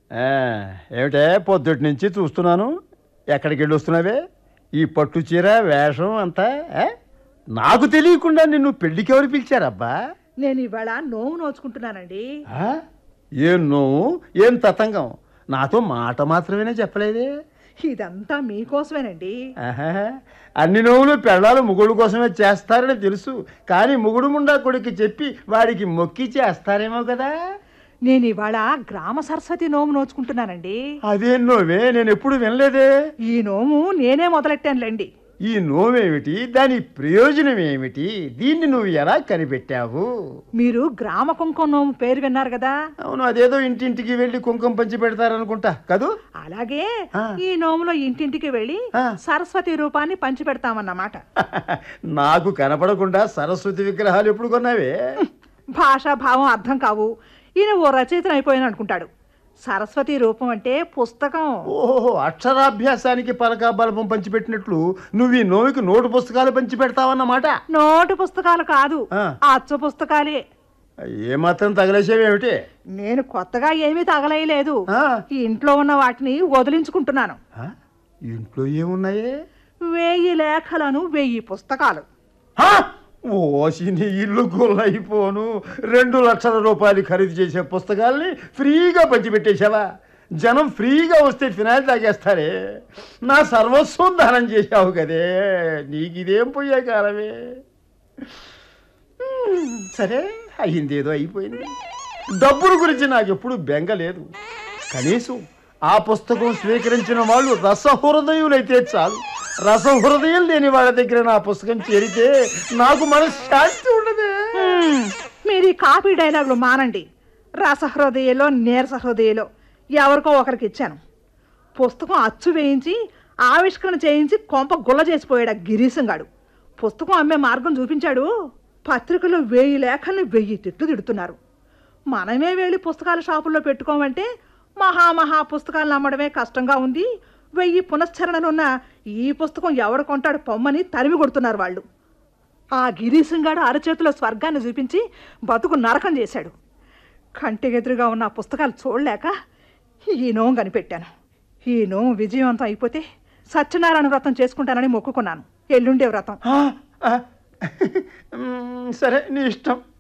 ఆ, ఏమిటే పొద్దుటి నుంచి చూస్తున్నాను ఎక్కడికి వెళ్ళి వస్తున్నావే ఈ పట్టు చీర వేషం అంతా ఆ? నాకు తెలియకుండా నిన్ను పెళ్లికి ఎవరు పిలిచారబ్బా నేను ఇవాళ నోము నోచుకుంటున్నానండి ఆ? ఏం నువ్వు ఏం తతంగం నాతో మాట మాత్రమేనే చెప్పలేదే ఇదంతా మీకోసమేనండి ఆహా. అన్ని నోవులు పెళ్ళాలు ముగుడు కోసమే చేస్తారని తెలుసు కానీ ముగుడు ముండా కొడుకు చెప్పి వాడికి మొక్కి చేస్తారేమో కదా నేను ఇవాళ గ్రామ సరస్వతి నోము నోచుకుంటున్నానండి అదేం నోవే నేను ఎప్పుడు వినలేదే ఈ నోము నేనే మొదలెట్టానులేండి ఈ నోవేమిటి దాని ప్రయోజనం ఏమిటి దీన్ని నువ్వు ఎలా కనిపెట్టావు మీరు గ్రామ కుంకుమ నోము పేరు విన్నారు కదా అవును అదేదో ఇంటింటికి వెళ్ళి కుంకుమ పంచి పెడతారనుకుంటా కదూ అలాగే ఆ. ఈ నోములో ఇంటింటికి వెళ్ళి ఆ. సరస్వతి రూపాన్ని పంచి పెడతామన్నమాట నాకు కనపడకుండా సరస్వతి విగ్రహాలు ఎప్పుడు కొన్నావే భాషా భావం అర్థం కావు ఈయన ఓ రచయితను అయిపోయాను అనుకుంటాడు సరస్వతి రూపం అంటే పుస్తకం ఓహో అక్షరాభ్యాసానికి పలకా బలపం పంచిపెట్టినట్లు నువ్వు ఈ నోవికి నోటు పుస్తకాలు పంచి పెడతావన్నమాట నోటు పుస్తకాలు కాదు ఆ. అచ్చు పుస్తకాలే ఏమాత్రం తగలేసేవేమిటి నేను కొత్తగా ఏమీ తగలేయలేదు ఆ. ఈ ఇంట్లో ఉన్న వాటిని వదిలించుకుంటున్నాను ఆ? ఇంట్లో ఏమున్నాయే వెయ్యి లేఖలను వెయ్యి పుస్తకాలు హా! ఓసి నీ ఇల్లు గుల్లైపోను రెండు లక్షల రూపాయలు ఖరీదు చేసే పుస్తకాల్ని ఫ్రీగా పంచిపెట్టేశావా జనం ఫ్రీగా వస్తే ఫినాయిల్ తాగేస్తారే నా సర్వస్వం దానం చేశావు కదే నీకు ఇదేం పోయే కాలమే హ్మ్, సరే అయ్యిందేదో అయిపోయింది డబ్బుల గురించి నాకు ఎప్పుడు బెంగ లేదు కనీసం ఆ పుస్తకం స్వీకరించిన వాళ్ళు రసహృదయులైతే చాలు రసహృదయం లేని వాళ్ళ దగ్గర నా పుస్తకం చేరితే నాకు మనశ్శాంతి ఉండదే హ్మ్, మీరు ఈ కాపీ డైలాగులు మానండి రసహృదయలో నీరస హృదయలో ఎవరికో ఒకరికి ఇచ్చాను పుస్తకం అచ్చు వేయించి ఆవిష్కరణ చేయించి కొంప గుల్ల చేసిపోయాడు ఆ గిరీశంగాడు పుస్తకం అమ్మే మార్గం చూపించాడు పత్రికలో వెయ్యి లేఖల్ని వెయ్యి తిట్లు తిడుతున్నారు మనమే వెళ్ళి పుస్తకాల షాపుల్లో పెట్టుకోమంటే మహామహా పుస్తకాలను అమ్మడమే కష్టంగా ఉంది వెయ్యి పునశ్చరణలున్న ఈ పుస్తకం ఎవడు కొంటాడు పొమ్మని తరిమి కొడుతున్నారు వాళ్ళు ఆ గిరీశంగాడు అరచేతిలో స్వర్గాన్ని చూపించి బతుకు నరకం చేశాడు కంటికెదురుగా ఉన్న ఆ పుస్తకాలు చూడలేక ఈ నోము కనిపెట్టాను ఈ నోము విజయవంతం అయిపోతే సత్యనారాయణ వ్రతం చేసుకుంటానని మొక్కుకున్నాను ఎల్లుండే వ్రతం ఆ, ఆ, మ్, సరే నీ ఇష్టం